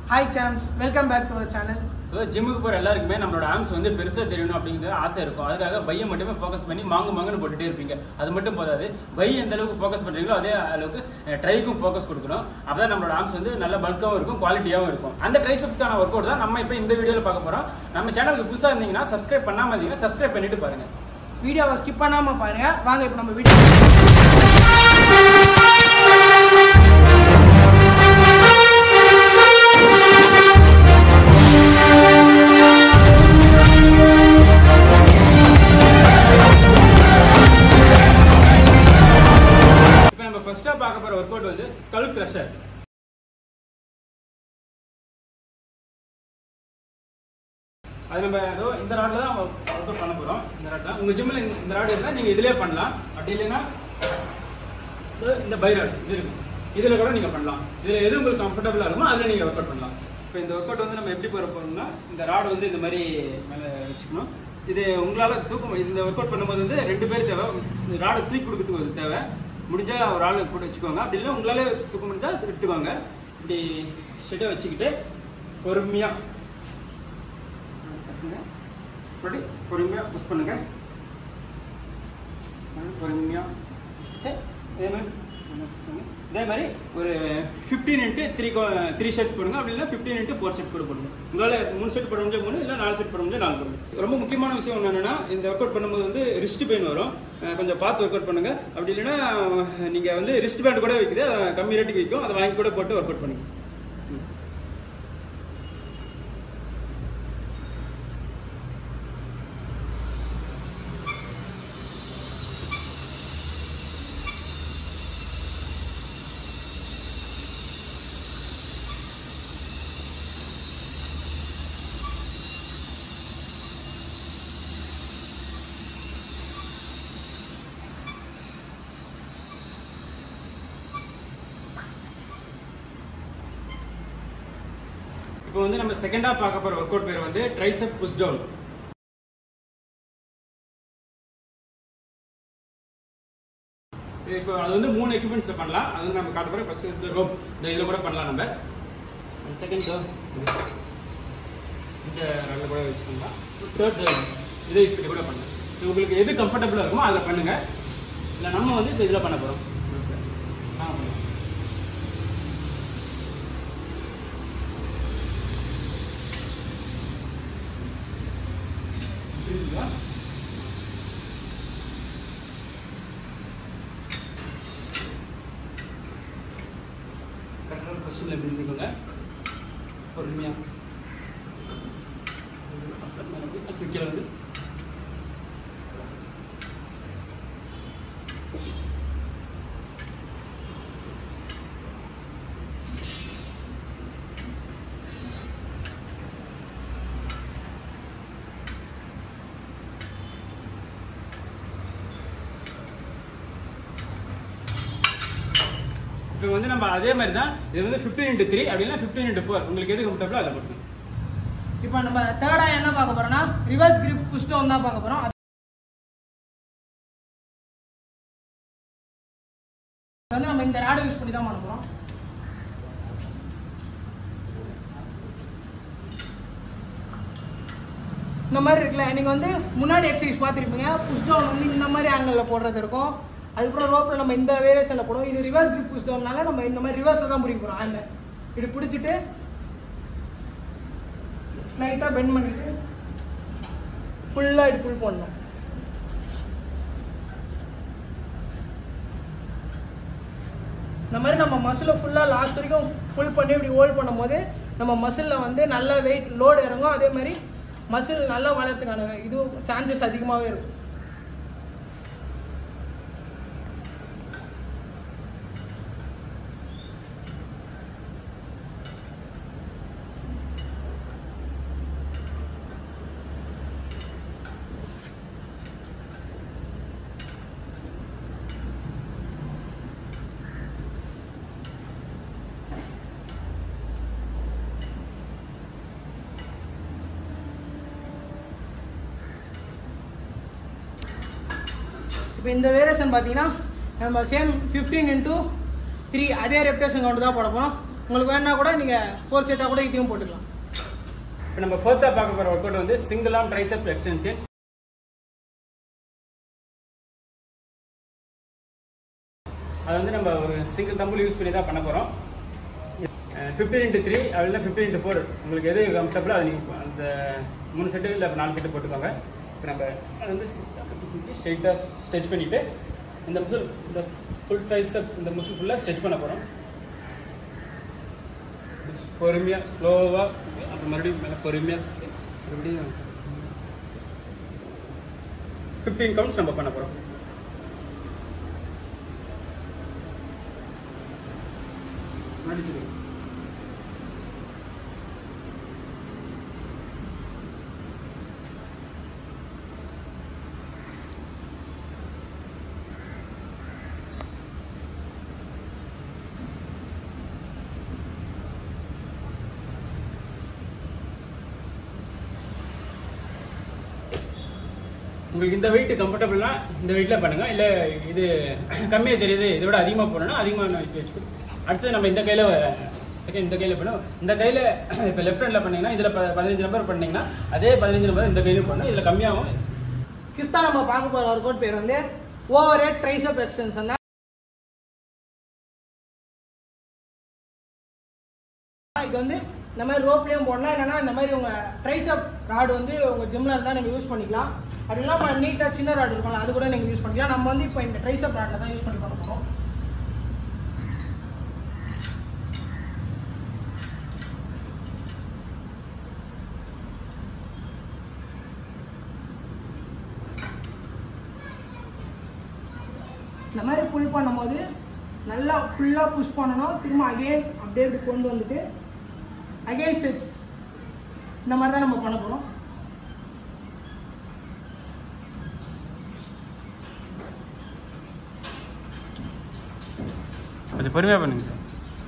Hi சாம்ஸ் welcome back to our channel அதாவது ஜிம்முக்கு போகிற எல்லாருக்குமே நம்மளோட ஆம்ஸ் வந்து பெருசாக தெரியணும் அப்படிங்கிற ஆசை இருக்கும் அதுக்காக பையை மட்டுமே ஃபோக்கஸ் பண்ணி மாங்கு மாங்குன்னு போட்டுட்டே இருப்பீங்க அது மட்டும் போதாது பை எந்த அளவுக்கு ஃபோக்கஸ் பண்ணுறீங்களோ அதே அளவுக்கு ட்ரைக்கும் ஃபோக்கஸ் கொடுக்கணும் அப்பதான் நம்மளோட ஆம்ஸ் வந்து நல்ல பல்காகவும் இருக்கும் குவாலிட்டியாகவும் இருக்கும் அந்த ட்ரைசப்ஸ்க்கான ஒர்க் அவுட் தான் நம்ம இப்போ இந்த வீடியோவில் பார்க்க போகிறோம் நம்ம சேனலுக்கு புதுசாக இருந்தீங்கன்னா சப்ஸ்கிரைப் பண்ணாமல் இருந்தீங்கன்னா சப்ஸ்கிரைப் பண்ணிட்டு பாருங்க வீடியோவை ஸ்கிப் பண்ணாம பாருங்க வாங்க இப்போ நம்ம வீடியோ இப்போ நம்ம ஃபர்ஸ்ட்டாக பார்க்க போகிற ஒர்க் அவுட் வந்து ஸ்கல் க்ரஷர் அது நம்ம ஏதோ இந்த ராட்ல தான் ஒர்க் அவுட் பண்ண போகிறோம் இந்த ராட் தான் உங்கள் ஜிம்மில் இந்த ராட் இருந்தால் நீங்கள் இதிலே பண்ணலாம் அப்படி இல்லைன்னா இதோ இந்த பை ராட் இது இருக்கு இதில் கூட நீங்கள் பண்ணலாம் இதில் எது உங்களுக்கு கம்ஃபர்டபுளாக இருக்குமோ அதில் நீங்கள் ஒர்க் அவுட் பண்ணலாம் இப்போ இந்த ஒர்க் அவுட் வந்து நம்ம எப்படி போகிற போகிறோம்னா இந்த ராட் வந்து இந்த மாதிரி மேலே வச்சுக்கணும் இது உங்களால் தூக்க இந்த ஒர்க் அவுட் பண்ணும்போது வந்து ரெண்டு பேர் தேவை இந்த ராடை தூக்கி கொடுக்கறதுக்கு ஒரு தேவை முடிஞ்சால் ஒரு ஆள் கூட வச்சுக்கோங்க அப்படி இல்லை உங்களாலே தூக்க முடிஞ்சால் எடுத்துக்கோங்க இப்படி ஸ்டெட்டாக வச்சுக்கிட்டு பொறுமையாக அப்படி பொறுமையாக புஷ் பண்ணுங்க பொறுமையாக இதே மாதிரி இதே மாதிரி ஒரு fifteen into three three set போடுங்க அப்படி இல்லை ஃபிஃப்டீன் இன்ட்டு ஃபோர் செட் கூட போடுங்க உங்களால் மூணு செட் போட முடிஞ்ச மூணு இல்லை நாலு செட் போட முடிஞ்ச நாலு போடுங்க ரொம்ப முக்கியமான விஷயம் ஒன்று என்னன்னா இந்த ஒர்க் அவுட் பண்ணும்போது வந்து ரிஸ்ட் பெயின் வரும் அஹ் கொஞ்சம் பார்த்து ஒர்க் அவுட் பண்ணுங்க அப்படி இல்லைன்னா நீங்கள் வந்து ரிஸ்ட் பேண்ட் கூட விற்குது அதை கம்மி ரேட்டுக்கு விற்கும் அதை வாங்கி கூட போட்டு ஒர்க் அவுட் பண்ணுங்க ம். இப்போ வந்து நம்ம செகண்டா பார்க்க போற ஒர்க் அவுட் பேர் வந்து ட்ரைசெப் புஷ் டவுன் இப்போ அது வந்து மூணு எக்யூப்மெண்ட்ஸ்ல பண்ணலாம் அது வந்து நம்ம காட்ட போறோம் ஃபர்ஸ்ட் இந்த ரோப் இந்த இதில் கூட பண்ணலாம் நம்ம செகண்ட் இந்த ரெண்டு கூட யூஸ் பண்ணலாம் தேர்ட் இதை யூஸ் பண்ணி கூட பண்ணலாம் இது உங்களுக்கு எது கம்ஃபர்டபுளாக இருக்குமோ அதில் பண்ணுங்க இல்லை நம்ம வந்து இப்போ இதில் பண்ண போகிறோம் ஆ பண்ணுங்க புரியுதுங்களா கரெக்டான கொஸ்டினில் எப்படி இருந்துக்கோங்க பொறுமையாக கீழே வந்து இப்போ வந்து நம்ம அதே மாதிரி தான் இது வந்து ஃபிஃப்டீன் இன்ட்டு த்ரீ அப்படின்னா ஃபிஃப்டீன் இன்ட்டு ஃபோர் உங்களுக்கு எது கம்ஃபர்டபுளோ அதை போட்டுங்க இப்போ நம்ம தேர்டா என்ன பார்க்க போறோம்னா ரிவர்ஸ் கிரிப் புஷ் டவுன் தான் பார்க்க போறோம் அது வந்து நம்ம இந்த ராடை யூஸ் பண்ணி தான் பண்ண போறோம் இந்த மாதிரி இருக்குல்ல நீங்கள் வந்து முன்னாடி எக்ஸசைஸ் பார்த்துருப்பீங்க புஷ் டவுன் வந்து இந்த மாதிரி ஆங்கிளில் போடுறது இருக்கும் அதுக்கப்புறம் ரோப்பில் நம்ம இந்த வேரியேஷனில் போடுவோம் இது ரிவர்ஸ் கிரிப் புஷ் டவுன்னால நம்ம இந்த மாதிரி ரிவர்ஸில் தான் பிடிக்க போகிறோம் அந்த இப்படி பிடிச்சிட்டு ஸ்லைட்டாக பெண்ட் பண்ணிட்டு ஃபுல்லாக இப்படி புல் பண்ணணும் இந்த மாதிரி நம்ம மசிலை ஃபுல்லாக லாஸ்ட் வரைக்கும் ஃபுல் பண்ணி இப்படி ஹோல்ட் பண்ணும்போது நம்ம மசிலில் வந்து நல்ல வெயிட் லோடு இறங்கும் அதே மாதிரி மசில் நல்லா வளர்த்துக்கான இது சான்சஸ் அதிகமாகவே இருக்கும் இப்போ இந்த வேரியேஷன் பார்த்தீங்கன்னா நம்ம சேம் ஃபிஃப்டீன் இன்ட்டு த்ரீ அதே ரெப்டேஷன் கவுண்ட் தான் போட போகிறோம் உங்களுக்கு வேணா கூட நீங்கள் ஃபோர் செட்டாக கூட இதையும் போட்டுக்கலாம் இப்போ நம்ம ஃபோர்த்தாக பார்க்க போகிற ஒர்க் அவுட் வந்து சிங்கிள் ஆம் ட்ரைசெப் எக்ஸ்டென்ஷன் அது வந்து நம்ம ஒரு சிங்கிள் தம்பிள் யூஸ் பண்ணி தான் பண்ண போகிறோம் ஃபிஃப்டீன் இன்ட்டு த்ரீ அப்படின்னா ஃபிஃப்டீன் இன்ட்டு ஃபோர் உங்களுக்கு எது கம்ஃபர்டபுளோ அது நீங்கள் அந்த மூணு செட்டு இல்லை நாலு செட்டு போட்டுக்கோங்க இப்போ நம்ம அது வந்து தூக்கி ஸ்ட்ரைட்டாக ஸ்ட்ரெச் பண்ணிவிட்டு இந்த முசல் இந்த ஃபுல் ட்ரைசப் இந்த முசல் ஃபுல்லாக ஸ்ட்ரெச் பண்ண போகிறோம் பொறுமையாக ஸ்லோவாக அப்புறம் மறுபடியும் மேலே பொறுமையாக மறுபடியும் ஃபிஃப்டீன் கவுண்ட்ஸ் நம்ம பண்ண போகிறோம் உங்களுக்கு இந்த வெயிட் கம்ஃபர்டபுள்னா இந்த வெயிட்டில் பண்ணுங்க இல்லை இது கம்மியாக தெரியுது இதை விட அதிகமாக போனோம்னா அதிகமாக வெயிட் வச்சுக்கோ அடுத்து நம்ம இந்த கையில் செகண்ட் இந்த கையில் பண்ணுவோம் இந்த கையில் இப்போ லெஃப்ட் ஹேண்டில் பண்ணீங்கன்னா இதில் ப பதினஞ்சு நம்பர் பண்ணீங்கன்னா அதே பதினஞ்சு நம்பர் இந்த கையிலும் பண்ணணும் இதில் கம்மியாகும் ஃபிஃப்த்தாக நம்ம பார்க்க போகிற ஒர்க் அவுட் பேர் வந்து ஓவர் ஹெட் ட்ரைசப் எக்ஸ்டென்ஷன் தான் இது வந்து இந்த மாதிரி ரோப்லேயும் போடலாம் இல்லைன்னா இந்த மாதிரி உங்கள் ட்ரைசப் ராடு வந்து உங்கள் ஜிம்மில் இருந்தால் நீங்கள் யூஸ் பண்ணிக்கலாம் அப்படி இல்லாமல் நீட்டாக சின்ன ராடு இருக்கும்ல அது கூட நீங்கள் யூஸ் பண்ணிக்கலாம் நம்ம வந்து இப்போ இந்த ட்ரைசப் ராடில் தான் யூஸ் பண்ணி பண்ண போகிறோம் இந்த மாதிரி புல் பண்ணும்போது நல்லா ஃபுல்லாக புஷ் பண்ணணும் திரும்ப அகைன் அப்படியே இப்படி கொண்டு வந்துட்டு அகைன் ஸ்டெச் இந்த மாதிரி தான் நம்ம பண்ண போகிறோம் கொஞ்சம் பொறுமையாக பண்ணுங்க சார்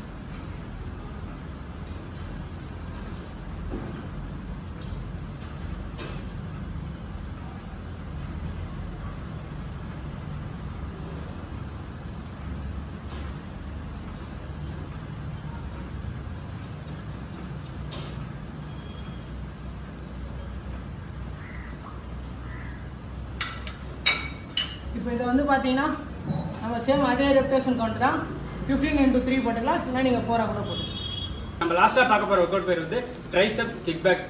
இப்போ இது வந்து பார்த்தீங்கன்னா நம்ம சேம் அதே ரெப்டேஷன் கவுண்ட் தான் ஃபிஃப்டீன் இன்ட்டு த்ரீ போட்டுக்கலாம் இல்லை நீங்கள் ஃபோராக கூட போட்டுக்கலாம் நம்ம லாஸ்ட்டாக பார்க்க போகிற ஒர்க் அவுட் பேர் வந்து ட்ரைசப் கிக் பேக்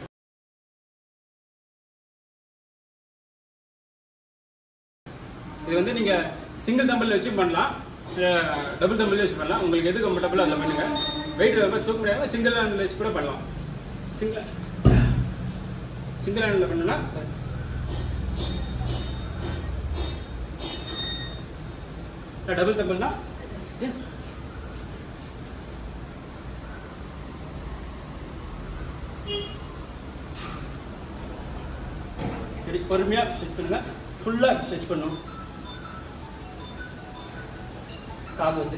இது வந்து நீங்கள் சிங்கிள் தம்பிள் வச்சு பண்ணலாம் டபுள் தம்பிள் வச்சு பண்ணலாம் உங்களுக்கு எது கம்ஃபர்டபுளோ அதில் பண்ணுங்க வெயிட் ரொம்ப தூக்க முடியாது சிங்கிள் ஹேண்டில் வச்சு கூட பண்ணலாம் சிங்கிள் சிங்கிள் ஹேண்டில் பண்ணுன்னா டபுள் தம்பிள்னா இப்படி பொறுமையாக ஸ்ட்ரெச் பண்ணுங்க ஃபுல்லாக ஸ்ட்ரெச் பண்ணும் கால் வந்து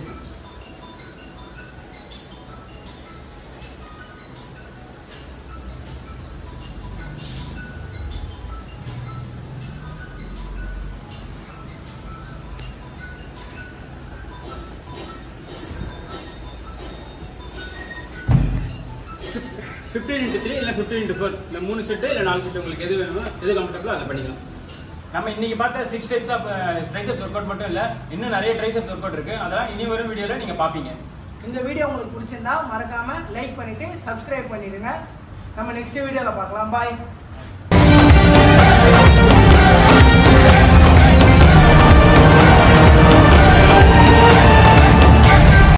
ஃபிஃப்டீன் இன்ட்டு த்ரீ இல்லை ஃபிஃப்டீன் இன்ட்டு ஃபோர் இல்லை மூணு செட்டு இல்லை நாலு செட்டு உங்களுக்கு எது வேணுமோ எது கம்ஃபர்டபுளோ அதை பண்ணிக்கலாம் நம்ம இன்னைக்கு பார்த்த six types of tricep workout மட்டும் இல்லை இன்னும் நிறைய ட்ரைசப் ஒர்க் அவுட் இருக்கு அதெல்லாம் இனி வரும் வீடியோவில் நீங்கள் பார்ப்பீங்க இந்த வீடியோ உங்களுக்கு பிடிச்சிருந்தா மறக்காமல் லைக் பண்ணிவிட்டு சப்ஸ்கிரைப் பண்ணிடுங்க நம்ம நெக்ஸ்ட் வீடியோவில் பார்க்கலாம் பாய்